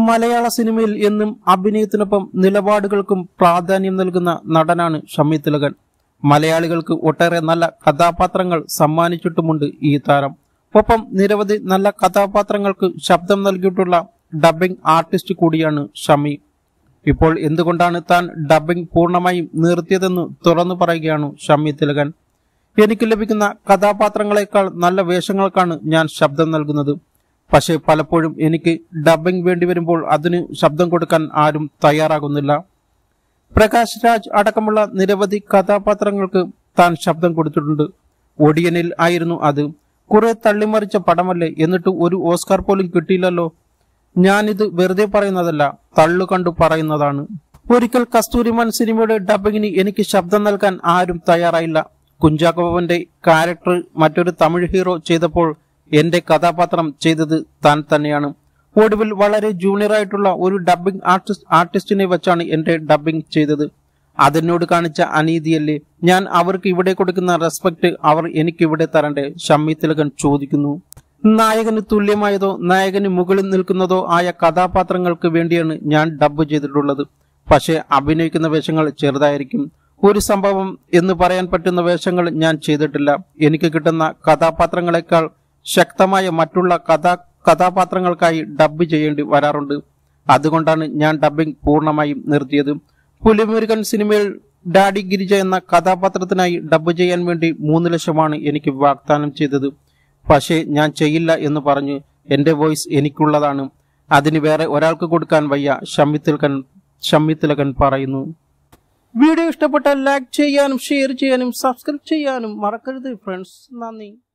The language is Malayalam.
മലയാള സിനിമയിൽ എന്നും അഭിനയത്തിനൊപ്പം നിലപാടുകൾക്കും പ്രാധാന്യം നൽകുന്ന നടനാണ് ഷമ്മി തിലകൻ മലയാളികൾക്ക് ഒട്ടേറെ നല്ല കഥാപാത്രങ്ങൾ സമ്മാനിച്ചിട്ടുമുണ്ട് ഈ താരം ഒപ്പം നിരവധി നല്ല കഥാപാത്രങ്ങൾക്ക് ശബ്ദം നൽകിയിട്ടുള്ള ഡബ്ബിംഗ് ആർട്ടിസ്റ്റ് കൂടിയാണ് ഷമി ഇപ്പോൾ എന്തുകൊണ്ടാണ് താൻ ഡബ്ബിംഗ് പൂർണ്ണമായും നിർത്തിയതെന്ന് തുറന്നു പറയുകയാണ് ഷമ്മി തിലകൻ എനിക്ക് ലഭിക്കുന്ന കഥാപാത്രങ്ങളെക്കാൾ നല്ല വേഷങ്ങൾക്കാണ് ഞാൻ ശബ്ദം നൽകുന്നത് പക്ഷേ പലപ്പോഴും എനിക്ക് ഡബ്ബിംഗ് വേണ്ടി വരുമ്പോൾ അതിന് ശബ്ദം കൊടുക്കാൻ ആരും തയ്യാറാകുന്നില്ല പ്രകാശ് രാജ് അടക്കമുള്ള നിരവധി കഥാപാത്രങ്ങൾക്ക് താൻ ശബ്ദം കൊടുത്തിട്ടുണ്ട് ഒടിയനിൽ ആയിരുന്നു അത് കുറെ തള്ളിമറിച്ച പടമല്ലേ എന്നിട്ട് ഒരു ഓസ്കാർ പോലും കിട്ടിയില്ലല്ലോ ഞാനിത് വെറുതെ പറയുന്നതല്ല തള്ളു കണ്ടു പറയുന്നതാണ് ഒരിക്കൽ കസ്തൂരിമാൻ സിനിമയുടെ ഡബിങ്ങിന് എനിക്ക് ശബ്ദം നൽകാൻ ആരും തയ്യാറായില്ല കുഞ്ചാക്കോവന്റെ ക്യാരക്ടർ മറ്റൊരു തമിഴ് ഹീറോ ചെയ്തപ്പോൾ എന്റെ കഥാപാത്രം ചെയ്തത് താൻ തന്നെയാണ് ഒടുവിൽ വളരെ ജൂനിയർ ആയിട്ടുള്ള ഒരു ഡബിംഗ് ആർട്ടിസ്റ്റ് ആർട്ടിസ്റ്റിനെ വെച്ചാണ് എന്റെ ഡബിംഗ് ചെയ്തത് അതിനോട് കാണിച്ച അനീതിയല്ലേ ഞാൻ അവർക്ക് ഇവിടെ കൊടുക്കുന്ന റെസ്പെക്ട് അവർ എനിക്ക് ഇവിടെ തരണ്ടേ ഷമ്മി തിലകൻ ചോദിക്കുന്നു നായകന് തുല്യമായതോ നായകന് മുകളിൽ നിൽക്കുന്നതോ ആയ കഥാപാത്രങ്ങൾക്ക് വേണ്ടിയാണ് ഞാൻ ഡബ് ചെയ്തിട്ടുള്ളത് പക്ഷേ അഭിനയിക്കുന്ന വേഷങ്ങൾ ചെറുതായിരിക്കും ഒരു സംഭവം എന്ന് പറയാൻ പറ്റുന്ന വേഷങ്ങൾ ഞാൻ ചെയ്തിട്ടില്ല എനിക്ക് കിട്ടുന്ന കഥാപാത്രങ്ങളെക്കാൾ ശക്തമായ മറ്റുള്ള കഥാ കഥാപാത്രങ്ങൾക്കായി ഡബ് ചെയ്യേണ്ടി വരാറുണ്ട് അതുകൊണ്ടാണ് ഞാൻ ഡബിംഗ് പൂർണ്ണമായും നിർത്തിയത് പുലിമുരുകൻ സിനിമയിൽ ഡാഡി ഗിരിജ എന്ന കഥാപാത്രത്തിനായി ഡബ് ചെയ്യാൻ വേണ്ടി മൂന്ന് ലക്ഷമാണ് എനിക്ക് വാഗ്ദാനം ചെയ്തത് പക്ഷേ ഞാൻ ചെയ്യില്ല എന്ന് പറഞ്ഞു എന്റെ വോയിസ് എനിക്കുള്ളതാണ് അതിന് വേറെ ഒരാൾക്ക് കൊടുക്കാൻ വയ്യ ഷമ്മി തിലകൻ ഷമ്മി തിലകൻ പറയുന്നു വീഡിയോ ഇഷ്ടപ്പെട്ടാൽ ലൈക്ക് ചെയ്യാനും ഷെയർ ചെയ്യാനും സബ്സ്ക്രൈബ് ചെയ്യാനും മറക്കരുത് ഫ്രണ്ട്സ് നന്ദി